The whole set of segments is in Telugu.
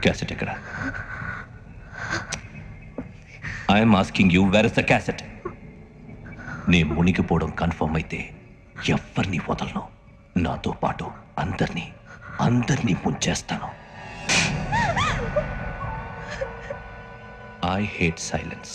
క్యాసెట్ ఎక్కడ I'm asking you where is the cassette నే మునిగిపోవడం కన్ఫర్మ్ అయితే ఎవరిని వదలను నాతో పాటు అందరినీ అందరినీ ముంచేస్తాను ఐ హేట్ సైలెన్స్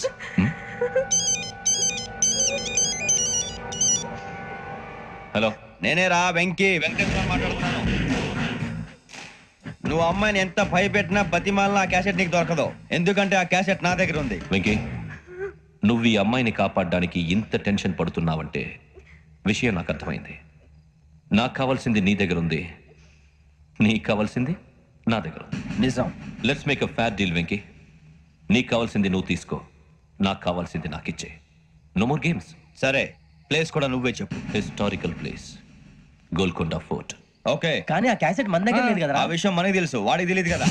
హలో నేనే రా వెంకీ వెంకటేశ్వర మాట్లాడుతున్నాను నువ్వు అమ్మాయిని ఎంత భయపెట్టినా బతిమాలిన ఆ క్యాసెట్ నీకు దొరకదు ఎందుకంటే ఆ క్యాసెట్ నా దగ్గర ఉంది వెంకీ నువ్వు ఈ అమ్మాయిని కాపాడడానికి ఇంత టెన్షన్ పడుతున్నావంటే విషయం నాకు అర్థమైంది నాకు కావాల్సింది నీ దగ్గర ఉంది నీకు కావాల్సింది నా దగ్గర ఉంది నిజం let's make a fair deal Venky నీకు కావాల్సింది నువ్వు తీసుకో నాకు కావాల్సింది నాకు ఇచ్చే నో మోర్ గేమ్స్ సరే ప్లేస్ కూడా నువ్వే చెప్పు historical place Golconda fort okay కానీ ఆ క్యాసెట్ మన దగ్గర లేదు కదా ఆ విషయం మనకి తెలుసు వాడికి తెలియదు కదా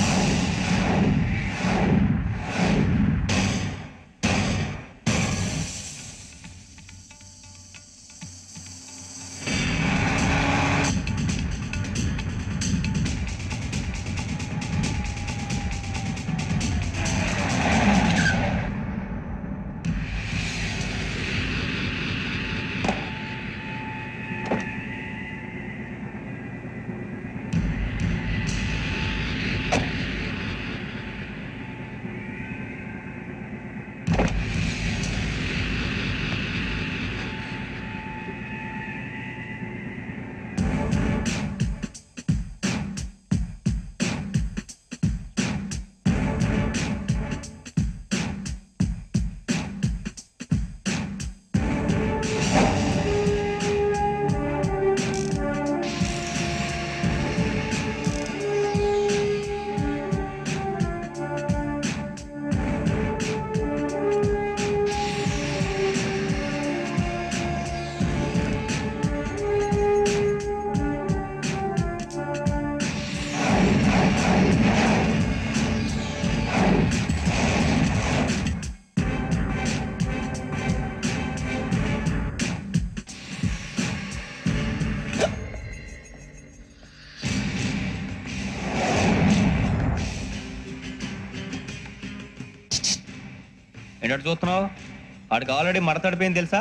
ఏంటంటే చూస్తున్నావు వాడికి ఆల్రెడీ మడతడిపోయింది తెలుసా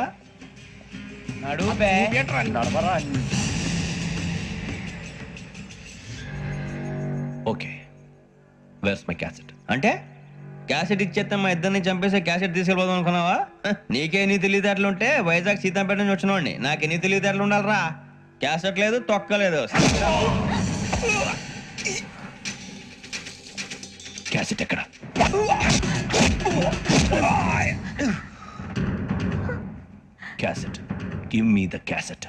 నడవరా ఓకే వేర్స్ మై క్యాసెట్ అంటే క్యాసెట్ ఇచ్చేస్తే మా ఇద్దరిని చంపేసే క్యాసెట్ తీసుకెళ్ళిపోదాం అనుకున్నావా హ, నీకే నీ తెలివితేటలు ఉంటే వైజాగ్ సీతాపేట నుంచి వచ్చినవాడిని నాకు ఎన్ని తెలివితేటలు ఉండాలిరా క్యాసెట్ లేదు తొక్క లేదు క్యాసెట్ ఎక్కడ cassette give me the cassette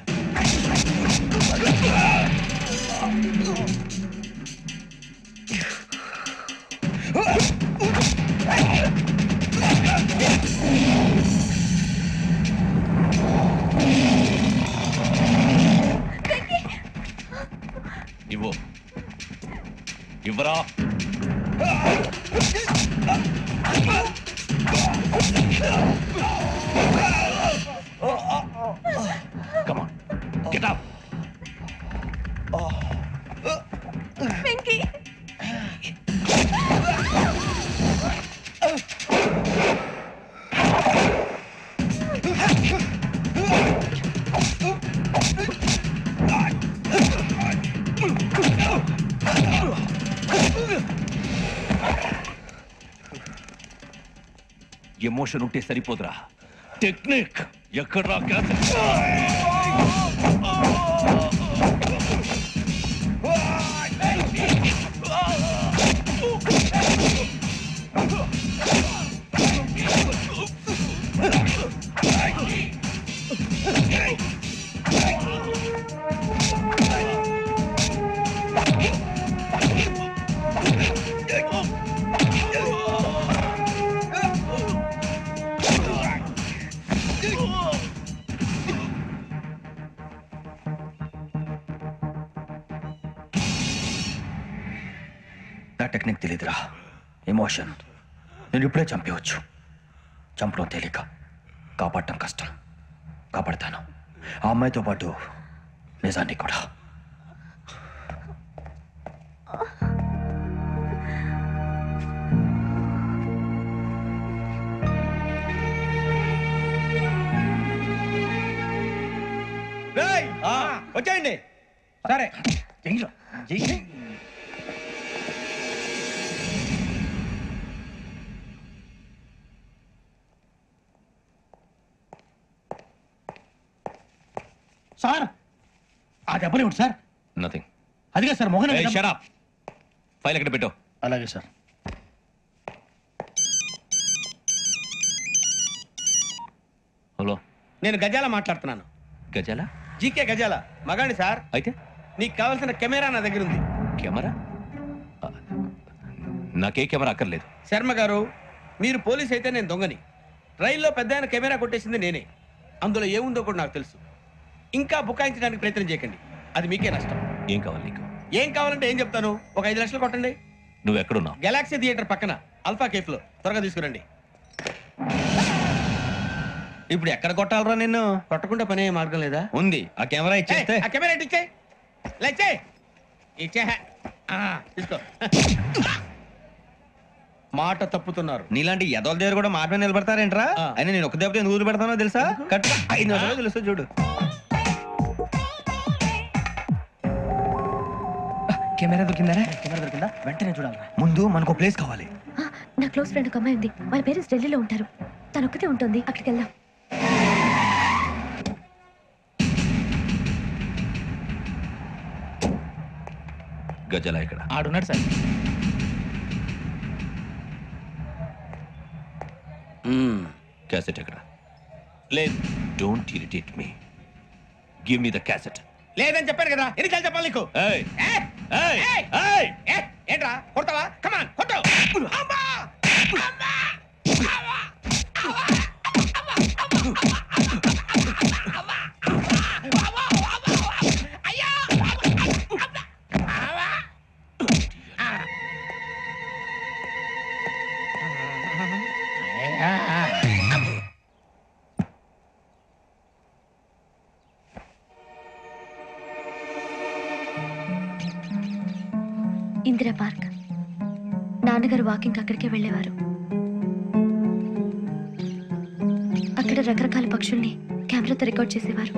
ఇవ్వు ఇవ్వరా Come on, get up. Venky emotion ఉంటే సరిపోదురా టెక్నిక్ ఎక్కడ్రా క్యాసెట్ నా టెక్నిక్ తెలియదురా ఎమోషన్ నేను ఇప్పుడే చంపేయచ్చు చంపడం తేలిక కాపాడటం కష్టం కాపాడతాను ఆ అమ్మాయితో పాటు నిజాన్ని కూడా రేయ్, వచ్చేయండి సరే చెయ్యిరా, చెయ్యి. సార్ ఆ దెబ్బలేమిటి సార్ నథింగ్ అదిగా సార్ మొహన్ షరాప్ ఫైల్ ఎక్కడ పెట్టావు అలాగే సార్ హలో నేను గజాల మాట్లాడుతున్నాను గజాల జీకే గజాల మగాడి సార్ అయితే నీకు కావాల్సిన కెమెరా నా దగ్గర ఉంది కెమెరా ఆ, నాకే కెమెరా అక్కర్లేదు శర్మ గారు మీరు పోలీస్ అయితే నేను దొంగని రైల్లో పెద్ద ఆయన కెమెరా కొట్టేసింది నేనే అందులో ఏముందో కూడా నాకు తెలుసు ఇంకా బుకాయించడానికి ప్రయత్నం చేయకండి అది మీకే నష్టం ఏం కావాలి నీకు ఏం కావాలంటే ఏం చెప్తాను ఒక ఐదు లక్షలు కొట్టండి నువ్వు ఎక్కడున్నావు గెలాక్సీ థియేటర్ పక్కన అల్ఫా కేఫ్లో త్వరగా తీసుకురండి ఇప్పుడు ఎక్కడ కొట్టాలరా నిన్ను కొట్టకుండా పనే మార్గం లేదా ఉంది ఆ కెమెరా ఇచ్చేస్తే ఏయ్, ఆ కెమెరా ఇటు ఇచ్చే లేచే ఇచ్చే ఆ, తీసుకో మాట తప్పుతున్నారు నీలాంటి ఎదల దగ్గర కూడా మాట మీద నిలబడతారేంట్రా ఆ. అయినా నేను ఒక దెబ్బతో ఎందుకు పెడతానో తెలుసా కరెక్ట్ ఐదు నిమిషాలు తెలుసు చూడు కెమెరా దొరికిందా కెమెరా దొరికిందా వెంటనే చూడాలి ముందు మనకు ప్లేస్ కావాలి ఆ, నా క్లోజ్ ఫ్రెండ్ ఒక అమ్మాయి ఉంది వాళ్ళ పేరెంట్స్ ఢిల్లీలో ఉంటారు తను ఒక్కతే ఉంటుంది అక్కడికి వెళ్దాం గజాల ఎక్కడ ఆడున్నాడు సార్ క్యాసెట్ ఎక్కడ లేదు don't irritate me give me the cassette లేదని చెప్పాను కదా ఎన్నిసార్లు చెప్పాలి నీకు ఏయ్ ఏయ్, ఏయ్ ఏయ్, ఏయ్ ఏ, ఏంట్రా కొడతావా కమాన్ కొట్టు అమ్మా! అమ్మా! ఇందిరా పార్క్ నాన్నగారు వాకింగ్ అక్కడికే వెళ్ళేవారు అక్కడ రకరకాల పక్షుల్ని కెమెరాతో రికార్డ్ చేసేవారు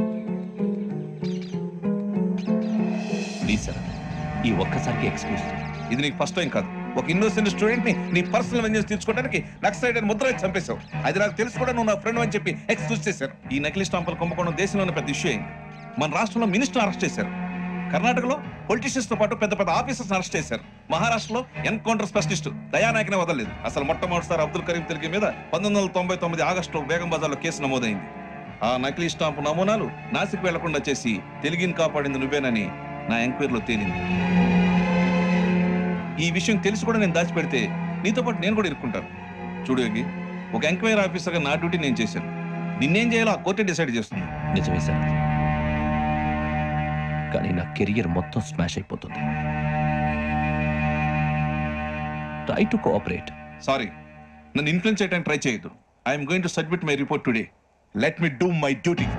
ప్లీజ్ సార్ ఈ ఒక్కసారికి ఎక్స్క్యూజ్ ఇది నీకు ఫస్ట్ టైం కాదు ఒక ఇన్నోసెంట్ స్టూడెంట్ ని నీ పర్సనల్ వెంజెన్స్ తీర్చుకోవడానికి నక్సలైట్ అని ముద్ర వేసి చంపేశావు అది నాకు తెలుసు కూడా నువ్వు నా ఫ్రెండ్ అని చెప్పి ఎక్స్క్యూజ్ చేశారు ఈ నకిలీ స్టాంపులు కుంభకోణం దేశంలోనే పెద్ద ఇష్యూ అయింది మన రాష్ట్రంలో మినిస్టర్ అరెస్ట్ చేశారు కర్ణాటకలో పొలిటీషియన్స్ తో పాటు పెద్ద పెద్ద ఆఫీసర్స్ అరెస్ట్ చేశారు మహారాష్ట్రలో ఎన్కౌంటర్ స్పెషలిస్ట్ దయానాయకనే వదలలేదు అసలు మొట్టమొదటిసారి అబ్దుల్ కరీం తిరిగి మీద పంతొమ్మిది వందల తొంభై తొమ్మిది ఆగస్టులో బేగం బజార్లో కేసు నమోదైంది ఆ నకిలీ స్టాంపు నమూనాలు నాసిక్ వెళ్లకుండా చేసి తెలుగుని కాపాడింది నువ్వేనని నా ఎంక్వైరీలో తేలింది ఈ విషయం తెలిసి కూడా నేను దాచిపెడితే నీతో పాటు నేను కూడా ఇరుక్కుంటాను చూడు యోగి ఒక ఎంక్వైరీ ఆఫీసర్గా నా డ్యూటీ నేను చేశాను నిన్నేం చేయాలో ఆ కోర్టే డిసైడ్ చేస్తుంది నిజమే సార్ కానీ నా కెరియర్ మొత్తం స్మాష్ అయిపోతుంది ట్రై టు కోఆపరేట్ సారీ నన్ను ఇన్ఫ్లుయెన్స్ చేయడానికి ట్రై చేయొద్దు I'm going to submit my report today let me do my duty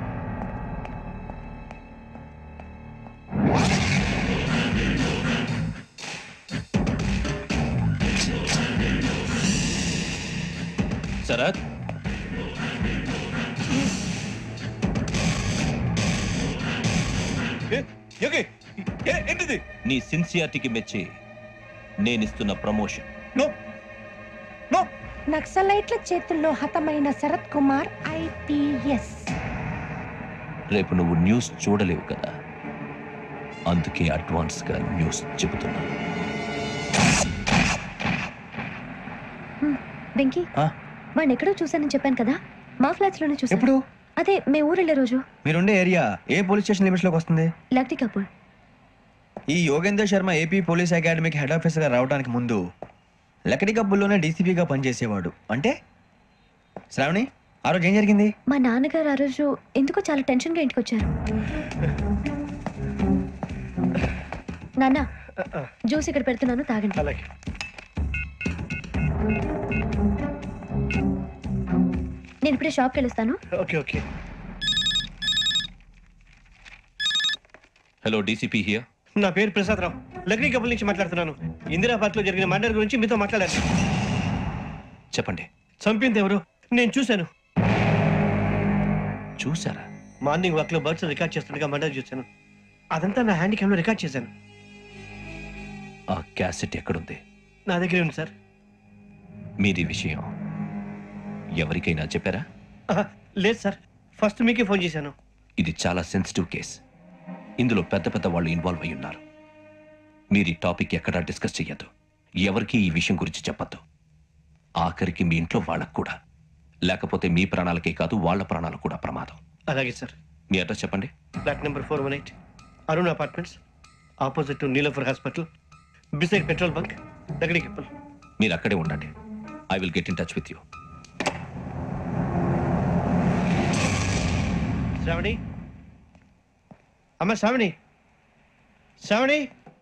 Sharath Yogi ఏ- ఏంటిది నీ సిన్సియారిటీకి మెచ్చి నేనిస్తున్న ప్రమోషన్ నో నో నక్సలైట్ల చేతుల్లో హతమైన శరత్ కుమార్ ఐపీఎస్ రేపు నువ్వు న్యూస్ చూడలేవు కదా అందుకే అడ్వాన్స్గా న్యూస్ చెబుతున్నా వెంకీ ఆ? వాడిని ఎక్కడో చూశానని చెప్పాను కదా మా ఫ్లాట్స్ లోనే చూసాను ఎప్పుడు అదే మేము ఊరు వెళ్ళే రోజు మీరుండే ఏరియా ఏ పోలీస్ స్టేషన్ లిమిట్స్ లోకి వస్తుంది లక్టీ కపూర్ ఈ యోగేందర్ శర్మ ఏపీ పోలీస్ అకాడమీకి హెడ్ ఆఫీసర్గా రావడానికి ముందు లకడి కబ్బుల్లోనే డీసీపీగా పనిచేసేవాడు అంటే శ్రావణి ఆ రోజు ఏం జరిగింది మా నాన్నగారు ఆ రోజు ఎందుకో చాలా టెన్షన్ గా ఇంటికి వచ్చారు నాన్న జ్యూస్ ఇక్కడ పెడుతున్నాను తాగండి అలాగే నేను ఇప్పుడే షాప్కి వెళ్ళొస్తాను okay okay hello DCP here నా పేరు ప్రసాద్ రావు లగ్నీ కపుల్ నుంచి మాట్లాడుతున్నాను ఇందిరా పార్క్ లో జరిగిన మర్డర్ గురించి మీతో మాట్లాడాను చెప్పండి చంపింది ఎవరు నేను చూశాను చూసారా మార్నింగ్ వాక్ లో బర్డ్స్ రికార్డ్ చేస్తుండగా మర్డర్ చూశాను అదంతా నా హ్యాండ్ క్యామ్ లో రికార్డ్ చేశాను ఆ క్యాసెట్ ఎక్కడుంది నా దగ్గరే ఉంది సార్ మీరు ఈ విషయం ఎవరికైనా చెప్పారా ఆహా, లేదు సార్ ఫస్ట్ మీకే ఫోన్ చేశాను ఇది చాలా సెన్సిటివ్ కేస్ ఇందులో పెద్ద పెద్ద వాళ్ళు ఇన్వాల్వ్ అయి ఉన్నారు మీరు ఈ టాపిక్ ఎక్కడా డిస్కస్ చెయ్యొద్దు ఎవరికి ఈ విషయం గురించి చెప్పొద్దు ఆఖరికి మీ ఇంట్లో వాళ్ళకు కూడా లేకపోతే మీ ప్రాణాలకే కాదు వాళ్ళ ప్రాణాలకు కూడా ప్రమాదం అలాగే సార్ మీ అడ్రస్ చెప్పండి flat number four one eight Arun apartments opposite to Niloufer hospital beside petrol bunk దగ్గరికి చెప్పండి మీరు అక్కడే ఉండండి I will get in touch with you Sravani అమ్మ శ్రావణి శ్రావణి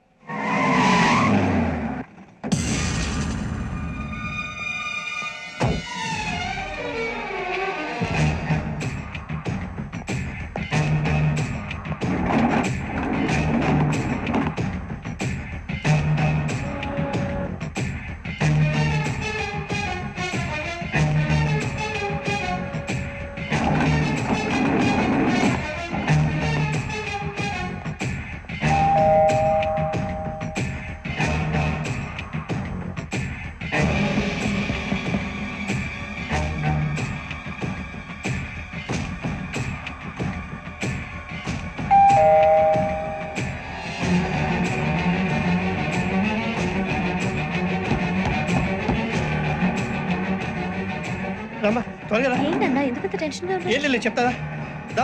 రమ్మా త్వరగా రా ఏంటన్నా ఎందుకంత టెన్షన్ గా ఉన్నా ఏం లేదు చెప్తాదా దా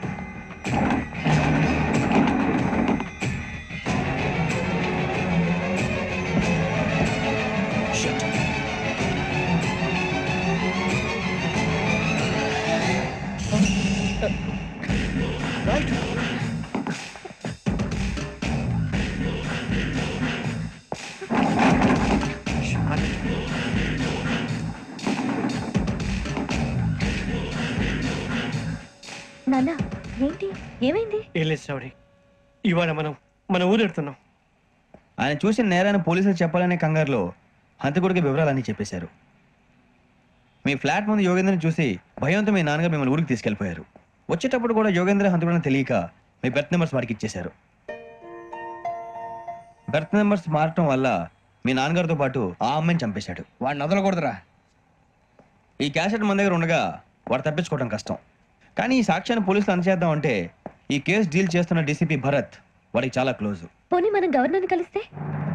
రైట్ నాన్న ఏంటి ఏమైంది ఏం లేదు శ్రావణి ఇవాళ మనం మన ఊరు వెళ్తున్నాం ఆయన చూసిన నేరాన్ని పోలీసులు చెప్పాలనే కంగారులో హంతకుడికి వివరాలన్నీ చెప్పేశారు మీ ఫ్లాట్ ముందు యోగేంద్రని చూసి భయంతో మీ నాన్నగారు మిమ్మల్ని ఊరికి తీసుకెళ్ళిపోయారు వచ్చేటప్పుడు కూడా యోగేంద్ర హంతకుడని తెలియక మీ బెర్త్ నెంబర్స్ వాడికి ఇచ్చేశారు బెర్త్ నెంబర్స్ మారటం వల్ల మీ నాన్నగారితో పాటు ఆ అమ్మాయిని చంపేశాడు వాడిని వదలకూడదురా ఈ క్యాసెట్ మన దగ్గర ఉండగా వాడు తప్పించుకోవడం కష్టం కానీ ఈ సాక్ష్యాన్ని పోలీసులు అందచేద్దాం అంటే ఈ కేసు డీల్ చేస్తున్న డీసీపీ భరత్ వాడికి చాలా క్లోజ్ పోనీ మనం గవర్నర్ని కలిస్తే